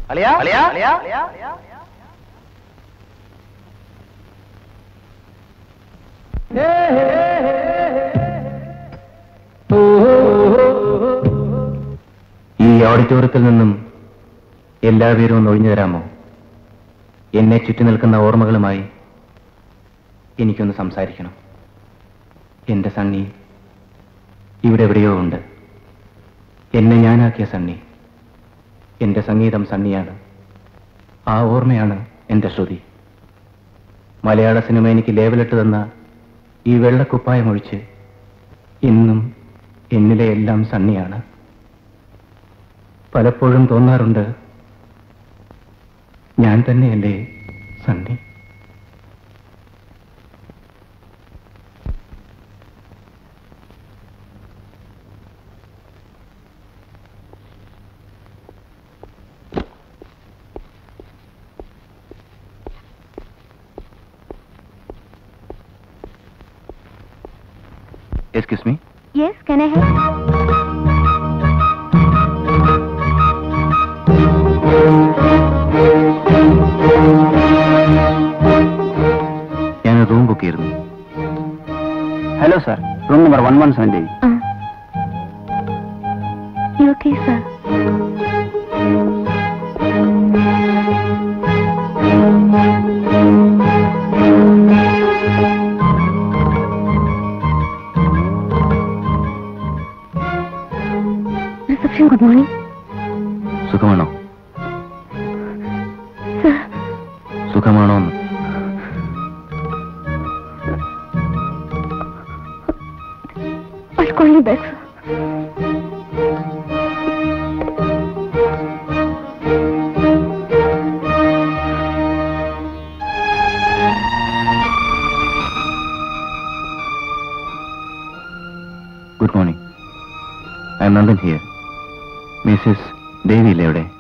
അളിയാ അളിയാ അളിയാ ഈ ഓഡിറ്റോറിയത്തിൽ നിന്നും എല്ലാവരും ഒന്ന് ഒഴിഞ്ഞു തരാമോ എന്നെ ചുറ്റി നിൽക്കുന്ന ഓർമ്മകളുമായി എനിക്കൊന്ന് സംസാരിക്കണം എന്റെ സണ്ണി ഇവിടെ എവിടെയോ ഉണ്ട് എന്നെ ഞാനാക്കിയ സണ്ണി എന്റെ സംഗീതം സണ്ണിയാണ് ആ ഓർമ്മയാണ് എന്റെ ശ്രുതി മലയാള സിനിമ എനിക്ക് ലേവലിട്ട് തന്ന ഈ വെള്ളക്കുപ്പായമൊഴിച്ച് ഇന്നും എന്നിലെ എല്ലാം സണ്ണിയാണ് പലപ്പോഴും തോന്നാറുണ്ട് ഞാൻ തന്നെയല്ലേ Sunny excuse me yes can I help ഞാൻ റൂം ബുക്ക് ചെയ്തിരുന്നു hello sir room number one one seven eight okay sir reception good morning സുഖമാണോ സർ സുഖമാണോ എന്ന് I'll call you back, sir. Good morning I'm Nandan here Mrs Devi ഇല്ലേ അവിടെ